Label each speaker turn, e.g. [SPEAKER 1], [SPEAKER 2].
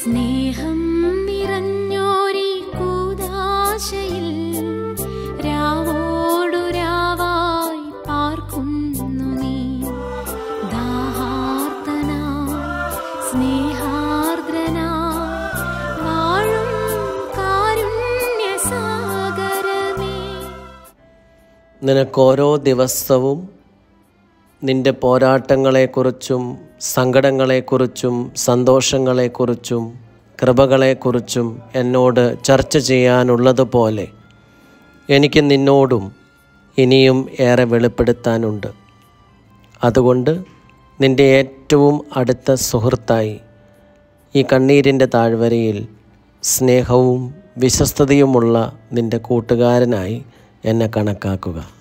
[SPEAKER 1] സ്നേഹം നിറഞ്ഞോരി കൂദാശയിൽ രാവോടു രാവായി പാർക്കുന്നു നീ ദാഹാർത്തനാ സ്നേഹാർദ്രനാ വാഴും കാരുണ്യസാഗരമേ
[SPEAKER 2] നിനക്കോരോ ദിവസവും നിന്റെ പോരാട്ടങ്ങളെക്കുറിച്ചും സങ്കടങ്ങളെക്കുറിച്ചും സന്തോഷങ്ങളെക്കുറിച്ചും കൃപകളെക്കുറിച്ചും എന്നോട് ചർച്ച ചെയ്യാനുള്ളതുപോലെ എനിക്ക് നിന്നോടും ഇനിയും ഏറെ വെളിപ്പെടുത്താനുണ്ട് അതുകൊണ്ട് നിന്റെ ഏറ്റവും അടുത്ത സുഹൃത്തായി ഈ കണ്ണീരിൻ്റെ താഴ്വരയിൽ സ്നേഹവും വിശ്വസ്തതയുമുള്ള നിന്റെ കൂട്ടുകാരനായി എന്നെ കണക്കാക്കുക